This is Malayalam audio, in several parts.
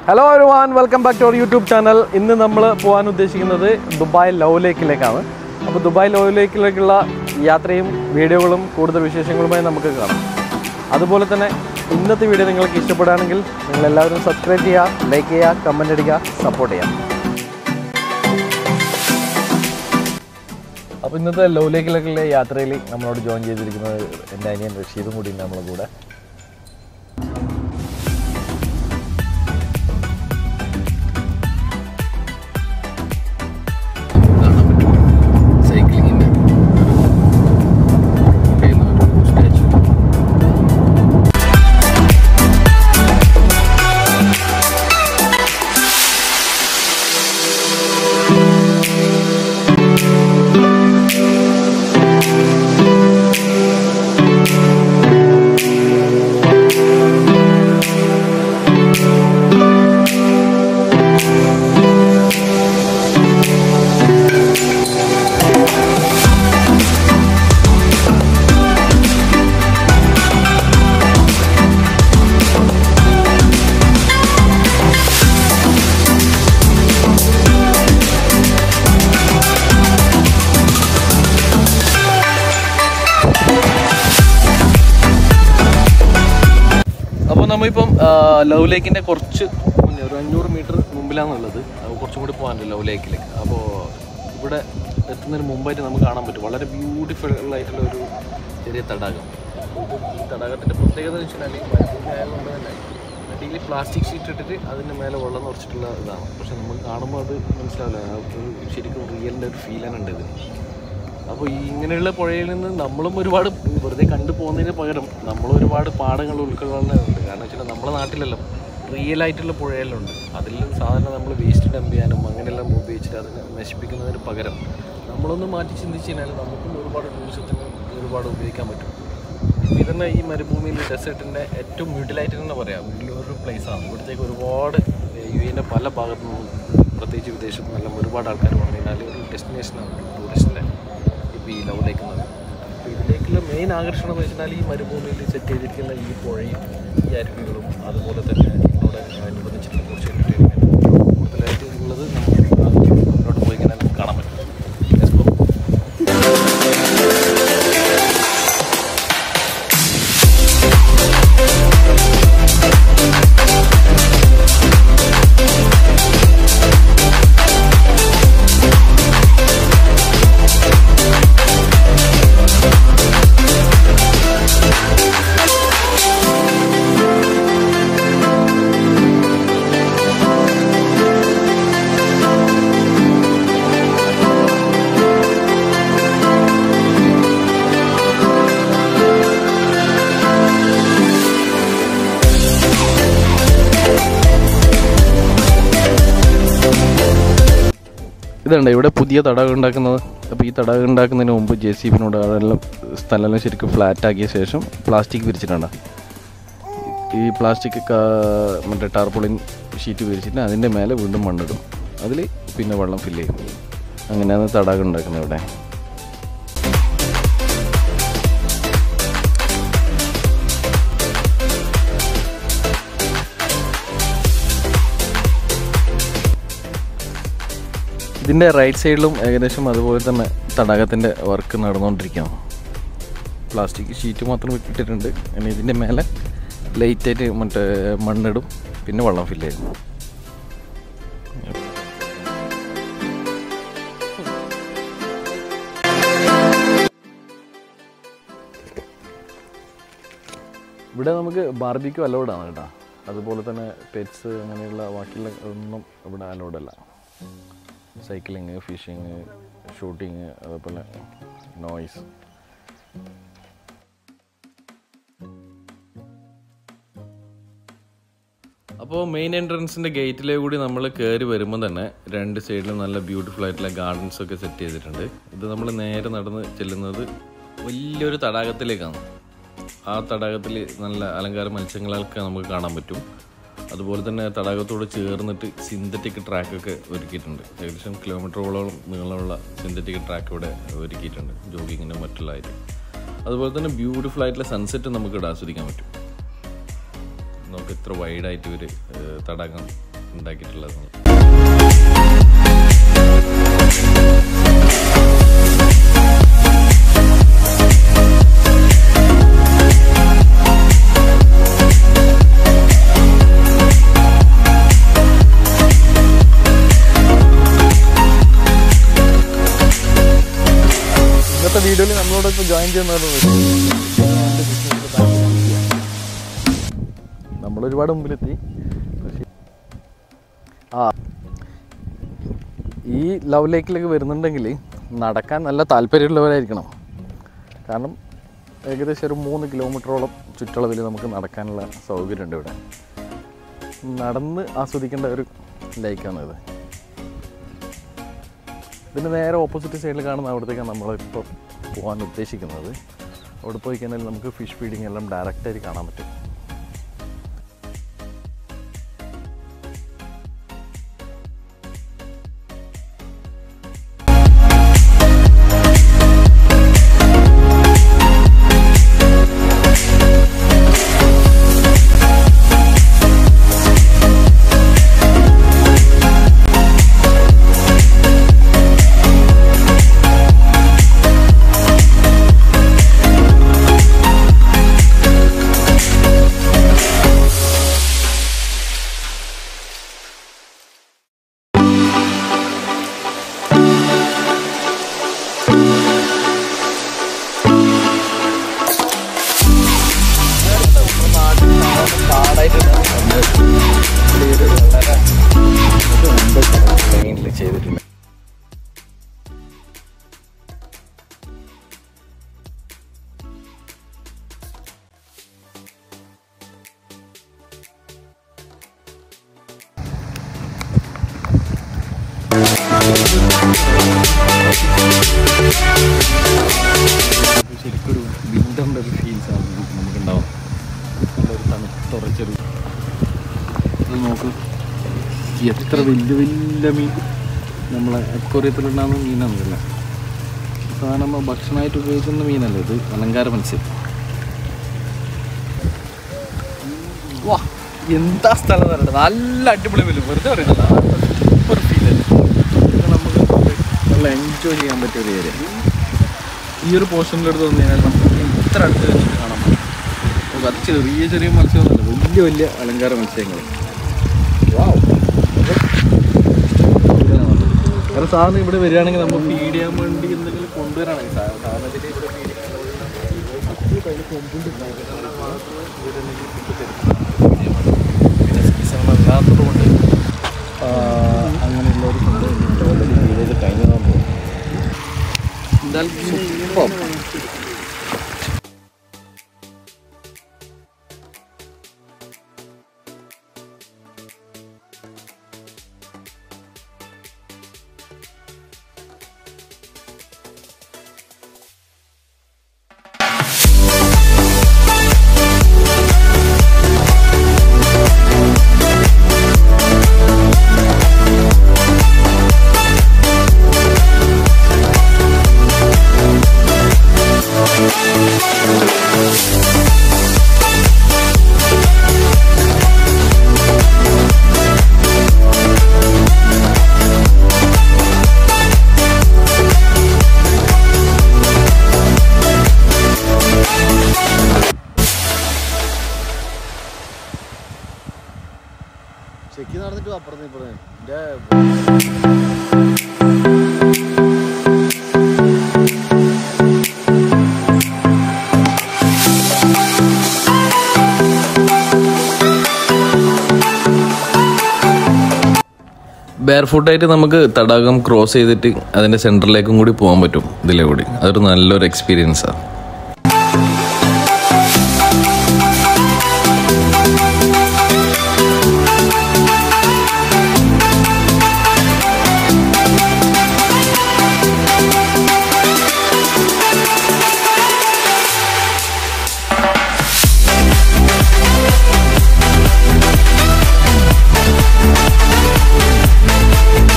ഹലോ ഒരു വാൻ welcome back to our YouTube channel ഇന്ന് നമ്മൾ പോകാൻ ഉദ്ദേശിക്കുന്നത് ദുബായ് ലവ് ലേക്കിലേക്കാണ് അപ്പോൾ ദുബായ് ലവ് ലേക്കിലേക്കുള്ള യാത്രയും വീഡിയോകളും കൂടുതൽ വിശേഷങ്ങളുമായി നമുക്ക് കാണാം അതുപോലെ തന്നെ ഇന്നത്തെ വീഡിയോ നിങ്ങൾക്ക് ഇഷ്ടപ്പെടുകയാണെങ്കിൽ നിങ്ങൾ എല്ലാവരും സബ്സ്ക്രൈബ് ചെയ്യുക ലൈക്ക് ചെയ്യുക കമൻ്റ് അടിക്കുക സപ്പോർട്ട് ചെയ്യുക അപ്പോൾ ഇന്നത്തെ ലവ് ലേക്കിലേക്കുള്ള യാത്രയിൽ നമ്മളോട് ജോയിൻ ചെയ്തിരിക്കുന്നത് എൻ്റെ അനിയൻ റഷീദും കൂടി ഉണ്ട് നമ്മളെ കൂടെ കാണാൻ പറ്റും സൈക്ലിങ്ങിൻ്റെ സ്റ്റാച്ചു അപ്പോൾ നമ്മളിപ്പം ആ, ലവ് ലേക്കിൻ്റെ കുറച്ച് മുന്നേ ഒരു അഞ്ഞൂറ് മീറ്റർ മുമ്പിലാണുള്ളത് അപ്പോൾ കുറച്ചും കൂടി പോകാനുണ്ട് ലവ് ലേക്കിലേക്ക് അപ്പോൾ ഇവിടെ എത്തുന്നതിന് മുമ്പായിട്ട് നമുക്ക് കാണാൻ പറ്റും വളരെ ബ്യൂട്ടിഫുൾ ആയിട്ടുള്ള ഒരു ചെറിയ തടാകം അപ്പോൾ ഇത് ഈ തടാകത്തിൻ്റെ പ്രത്യേകത എന്ന് വെച്ചാൽ ഈ മരുഭൂമി ആയതുകൊണ്ട് തന്നെ അടിയിൽ പ്ലാസ്റ്റിക് ഷീറ്റ് ഇട്ടിട്ട് അതിൻ്റെ മേലെ വെള്ളം നിറച്ചിട്ടുള്ള ഇതാണ് പക്ഷെ നമുക്ക് കാണുമ്പോൾ അത് മനസ്സിലാവില്ല ആ ഒരു ശരിക്കും റിയലിൻ്റെ ഒരു ഫീലാണ് ഉണ്ട് ഇതിന് അപ്പോൾ ഈ ഇങ്ങനെയുള്ള പുഴയിൽ നിന്ന് നമ്മളും ഒരുപാട് വെറുതെ കണ്ടു പോകുന്നതിന് പകരം നമ്മൾ ഒരുപാട് പാഠങ്ങൾ ഉൾക്കൊള്ളാനുണ്ട് കാരണം വെച്ചാൽ നമ്മുടെ നാട്ടിലെല്ലാം റിയൽ ആയിട്ടുള്ള പുഴയെല്ലാം ഉണ്ട് അതിൽ സാധാരണ നമ്മൾ വേസ്റ്റ് ഡംപ് ചെയ്യാനും അങ്ങനെയെല്ലാം ഉപയോഗിച്ചിട്ട് അതിനെ നശിപ്പിക്കുന്നതിന് പകരം നമ്മളൊന്ന് മാറ്റി ചിന്തിച്ച് കഴിഞ്ഞാൽ നമുക്കും ഒരുപാട് ടൂറിസത്തിന് ഒരുപാട് ഉപയോഗിക്കാൻ പറ്റും ഇപ്പോൾ ഇതന്നെ ഈ മരുഭൂമിയിൽ ഡെസേർട്ടിൻ്റെ ഏറ്റവും മിഡിലായിട്ട് തന്നെ പറയാം ഒരു പ്ലേസാണ് ഇവിടത്തേക്ക് ഒരുപാട് യു എൻ്റെ പല ഭാഗത്തു നിന്നും പ്രത്യേകിച്ച് വിദേശത്തു നിന്നെല്ലാം ഒരുപാട് ആൾക്കാർ വന്നു കഴിഞ്ഞാൽ ഒരു ഡെസ്റ്റിനേഷനാണ് ടൂറിസ്റ്റിൻ്റെ ഇപ്പോൾ ഈ ലവ് ലേക്ക് എന്നത് അപ്പോൾ ഇതിലേക്കുള്ള മെയിൻ ആകർഷണം എന്ന് വെച്ചാൽ ഈ മരുഭൂമിയിൽ സെറ്റ് ചെയ്തിരിക്കുന്ന ഈ പുഴയും ഈ അരുവികളും അതുപോലെ തന്നെ ഇതിനോട് അനുബന്ധിച്ചിട്ടുള്ള കുറച്ച് എൻ്റർടൈൻമെൻറ്റ് കൂടുതലായിട്ട് ഉള്ളത് നമുക്ക് മുന്നോട്ട് പോയി ഇങ്ങനെ കാണാൻ പറ്റും Let's go. ഇതുണ്ട് ഇവിടെ പുതിയ തടാകം ഉണ്ടാക്കുന്നത് അപ്പോൾ ഈ തടാകം ഉണ്ടാക്കുന്നതിന് മുമ്പ് ജെ സി ബിനോട് അതെല്ലാം സ്ഥലമെല്ലാം ശരിക്കും ഫ്ലാറ്റ് ആക്കിയ ശേഷം പ്ലാസ്റ്റിക് വിരിച്ചിട്ടുണ്ട് ഈ പ്ലാസ്റ്റിക് മറ്റേ ടാർപോളിൻ ഷീറ്റ് വിരിച്ചിട്ട് അതിൻ്റെ മേലെ വീണ്ടും മണ്ണിടും അതിൽ പിന്നെ വെള്ളം ഫില്ല് ചെയ്യും അങ്ങനെയാണ് തടാകം ഉണ്ടാക്കുന്നത് ഇവിടെ ഇതിൻ്റെ റൈറ്റ് സൈഡിലും ഏകദേശം അതുപോലെ തന്നെ തടാകത്തിൻ്റെ വർക്ക് നടന്നുകൊണ്ടിരിക്കുകയാണ് പ്ലാസ്റ്റിക് ഷീറ്റ് മാത്രം ഇട്ടിട്ടുണ്ട് ഇനി ഇതിൻ്റെ മേലെ ലൈറ്റായിട്ട് മറ്റേ മണ്ണിടും പിന്നെ വെള്ളം ഫില്ല് ചെയ്യും ഇവിടെ നമുക്ക് ബാർബിക്യൂ അലൗഡ് ആണ് കേട്ടോ അതുപോലെ തന്നെ പെറ്റ്സ് അങ്ങനെയുള്ള ബാക്കിയുള്ള ഒന്നും ഇവിടെ അലൗഡ് അല്ല സൈക്ലിങ് ഫിഷിങ് ഷൂട്ടിങ് അതേപോലെ നോയ്സ് അപ്പോൾ മെയിൻ എൻട്രൻസിൻ്റെ ഗേറ്റിലേ കൂടി നമ്മൾ കയറി വരുമ്പോൾ തന്നെ രണ്ട് സൈഡിലും നല്ല ബ്യൂട്ടിഫുൾ ആയിട്ടുള്ള ഗാർഡൻസ് ഒക്കെ സെറ്റ് ചെയ്തിട്ടുണ്ട് ഇത് നമ്മൾ നേരെ നടന്ന് ചെല്ലുന്നത് വലിയൊരു തടാകത്തിലേക്കാണ് ആ തടാകത്തിൽ നല്ല അലങ്കാര മത്സ്യങ്ങളൊക്കെ നമുക്ക് കാണാൻ പറ്റും അതുപോലെ തന്നെ തടാകത്തോട് ചേർന്നിട്ട് സിന്തറ്റിക് ട്രാക്കൊക്കെ ഒരുക്കിയിട്ടുണ്ട് ഏകദേശം കിലോമീറ്ററുകളോളം നീളമുള്ള സിന്തറ്റിക് ട്രാക്ക് ഇവിടെ ഒരുക്കിയിട്ടുണ്ട് ജോഗിങ്ങിനും മറ്റുള്ളതായിട്ട് അതുപോലെ തന്നെ ബ്യൂട്ടിഫുൾ ആയിട്ടുള്ള സൺസെറ്റ് നമുക്ക് ഇവിടെ ആസ്വദിക്കാൻ പറ്റും നമുക്ക് ഇത്ര വൈഡായിട്ട് ഇവർ തടാകം ഉണ്ടാക്കിയിട്ടുള്ളത് ഇന്നത്തെ വീഡിയോയിൽ നമ്മളോട് ഇപ്പോൾ ജോയിൻ ചെയ്യുന്നത് നമ്മളൊരുപാട് മുമ്പിലെത്തി പക്ഷേ ആ ഈ ലവ് ലേക്കിലേക്ക് വരുന്നുണ്ടെങ്കിൽ നടക്കാൻ നല്ല താല്പര്യമുള്ളവരായിരിക്കണം കാരണം ഏകദേശം ഒരു മൂന്ന് കിലോമീറ്ററോളം ചുറ്റളവിൽ നമുക്ക് നടക്കാനുള്ള സൗകര്യമുണ്ട് ഇവിടെ നടന്ന് ആസ്വദിക്കേണ്ട ഒരു ലേക്കാണിത് ഇതിന് നേരെ ഓപ്പോസിറ്റ് സൈഡിൽ കാണുന്ന അവിടത്തേക്കാണ് നമ്മളിപ്പോൾ പോകാൻ ഉദ്ദേശിക്കുന്നത് അവിടെ പോയി കഴിഞ്ഞാൽ നമുക്ക് ഫിഷ് ഫീഡിങ് എല്ലാം ഡയറക്റ്റായിട്ട് കാണാൻ പറ്റും ചെയ്തിട്ടുണ്ട് ശരിക്കൊരു വിൻ്ററിൻ്റെ ഒരു ഫീൽസ് ആണ് നമുക്കുണ്ടാവും നല്ലൊരു തണുത്തുറച്ചൊരു ഇത് നോക്ക് എത്ര വലിയ വലിയ മീൻ നമ്മളെ അക്വറിയത്തിലുണ്ടാകുന്ന മീനാണല്ലേ സാധാരണ നമ്മൾ ഭക്ഷണമായിട്ട് ഉപയോഗിക്കുന്ന മീനല്ലേ ഇത് അലങ്കാര മത്സ്യം വാ എന്താ സ്ഥലം എന്ന് പറയുന്നത് നല്ല അടിപൊളി വരും വെറുതെ പറയുന്നില്ല സൂപ്പർ ഫീൽ അല്ലേ ഇത് നമുക്ക് നല്ല എൻജോയ് ചെയ്യാൻ പറ്റിയ ഒരു ഏരിയ ഈ ഒരു പോർഷനിലെടുത്ത് വന്നു കഴിഞ്ഞാൽ നമുക്ക് ഇത്ര അടുത്ത് വെച്ചിട്ട് കാണാൻ പറ്റും നമുക്ക് അത് ചെറിയ ചെറിയ മത്സ്യമൊന്നുമല്ല വലിയ വലിയ അലങ്കാര മത്സ്യങ്ങൾ വാവ് കാരണം സാറിന് ഇവിടെ വരികയാണെങ്കിൽ നമ്മൾ ഫീഡ് ചെയ്യാൻ വേണ്ടി എന്തെങ്കിലും കൊണ്ടുവരാണെങ്കിൽ സാ- സാധാരണ ഇവിടെ ഫീഡ് പിന്നെ സീസൺ അല്ലാത്തത് കൊണ്ട് അങ്ങനെയുള്ള ഒരു സംഭവം ഓൾറെഡി ഫീഡ് ചെയ്ത് കഴിഞ്ഞതാണ് തോന്നുന്നു എന്തായാലും സൂപ്പർ ചെക്കി നടന്നിട്ട് അപ്പുറത്ത് ഇപ്പുറത്ത് എൻ്റെ ബെയർ ഫുട്ടായിട്ട് നമുക്ക് തടാകം ക്രോസ് ചെയ്തിട്ട് അതിൻ്റെ സെൻറ്ററിലേക്കും കൂടി പോകാൻ പറ്റും ഇതിലെ കൂടി അതൊരു നല്ലൊരു എക്സ്പീരിയൻസാണ്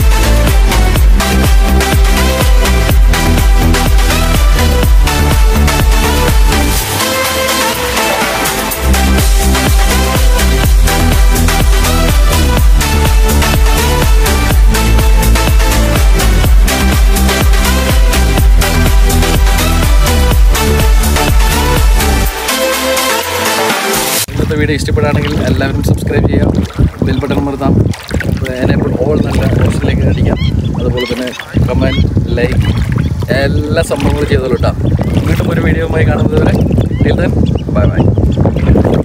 Thank വീഡിയോ ഇഷ്ടപ്പെടുകയാണെങ്കിൽ എല്ലാവരും സബ്സ്ക്രൈബ് ചെയ്യാം ബെൽ ബട്ടൺ അമർത്താം എനേബിൾ ഓൾ നല്ല ഓപ്ഷനിലേക്ക് അടിക്കാം അതുപോലെ തന്നെ കമൻറ്റ് ലൈക്ക് എല്ലാ സംഭവങ്ങളും ചെയ്തോളൂ കേട്ടോ വീണ്ടും ഒരു വീഡിയോയുമായി കാണുന്നത് വരെ ബൈ ബൈ